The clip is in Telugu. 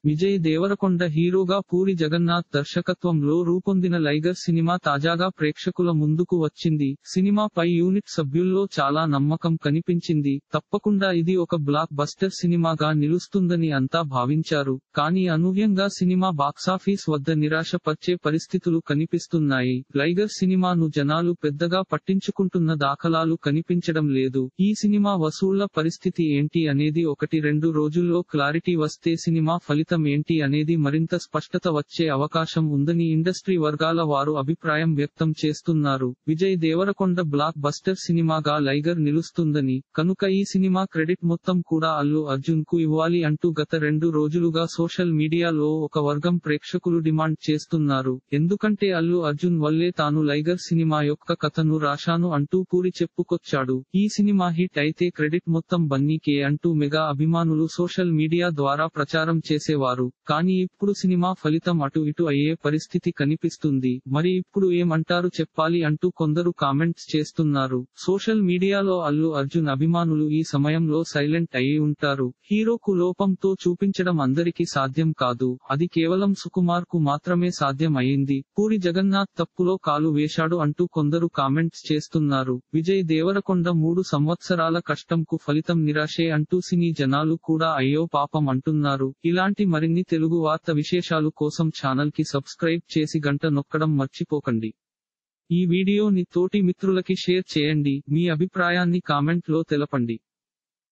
విజయ్ దేవరకొండ హీరోగా పూరి జగన్నాథ్ దర్శకత్వంలో రూపొందిన లైగర్ సినిమా తాజాగా ప్రేక్షకుల ముందుకు వచ్చింది సినిమాపై యూనిట్ సభ్యుల్లో చాలా నమ్మకం కనిపించింది తప్పకుండా ఇది ఒక బ్లాక్ బస్టర్ సినిమాగా నిలుస్తుందని అంతా భావించారు కానీ అనూహ్యంగా సినిమా బాక్సాఫీస్ వద్ద నిరాశపర్చే పరిస్థితులు కనిపిస్తున్నాయి లైగర్ సినిమాను జనాలు పెద్దగా పట్టించుకుంటున్న దాఖలాలు కనిపించడం లేదు ఈ సినిమా వసూళ్ల పరిస్థితి ఏంటి అనేది ఒకటి రెండు రోజుల్లో క్లారిటీ వస్తే సినిమా ఫలితం ఏంటి అనేది మరింత స్పష్టత వచ్చే అవకాశం ఉందని ఇండస్ట్రీ వర్గాల వారు అభిప్రాయం వ్యక్తం చేస్తున్నారు విజయ్ దేవరకొండ బ్లాక్ బస్టర్ సినిమాగా లైగర్ నిలుస్తుందని కనుక ఈ సినిమా క్రెడిట్ మొత్తం కూడా అల్లు అర్జున్ కు ఇవ్వాలి అంటూ గత రెండు రోజులుగా సోషల్ మీడియాలో ఒక వర్గం ప్రేక్షకులు డిమాండ్ చేస్తున్నారు ఎందుకంటే అల్లు అర్జున్ వల్లే తాను లైగర్ సినిమా యొక్క కథను రాశాను అంటూ పూరి చెప్పుకొచ్చాడు ఈ సినిమా హిట్ అయితే క్రెడిట్ మొత్తం బన్నీకే అంటూ మెగా అభిమానులు సోషల్ మీడియా ద్వారా ప్రచారం చేసేవారు కానీ ఇప్పుడు సినిమా ఫలితం అటు ఇటు అయ్యే పరిస్థితి కనిపిస్తుంది మరి ఇప్పుడు ఏమంటారు చెప్పాలి అంటూ కొందరు కామెంట్స్ చేస్తున్నారు సోషల్ మీడియాలో అల్లు అర్జున్ అభిమానులు ఈ సమయంలో సైలెంట్ అయి ఉంటారు హీరోకు లోపంతో చూపించడం అందరికీ సాధ్యం కాదు అది కేవలం సుకుమార్ కు మాత్రమే సాధ్యం అయింది పూరి జగన్నాథ్ తప్పులో కాలు వేశాడు అంటూ కొందరు కామెంట్స్ చేస్తున్నారు విజయ్ దేవరకొండ మూడు సంవత్సరాల కష్టంకు ఫలితం నిరాశే అంటూ సినీ జనాలు కూడా అయ్యో పాపం అంటున్నారు ఇలాంటి మరిన్ని తెలుగు వార్త విశేషాలు కోసం ఛానల్ కి సబ్స్క్రైబ్ చేసి గంట నొక్కడం మర్చిపోకండి ఈ వీడియోని తోటి మిత్రులకి షేర్ చేయండి మీ అభిప్రాయాన్ని కామెంట్ లో తెలపండి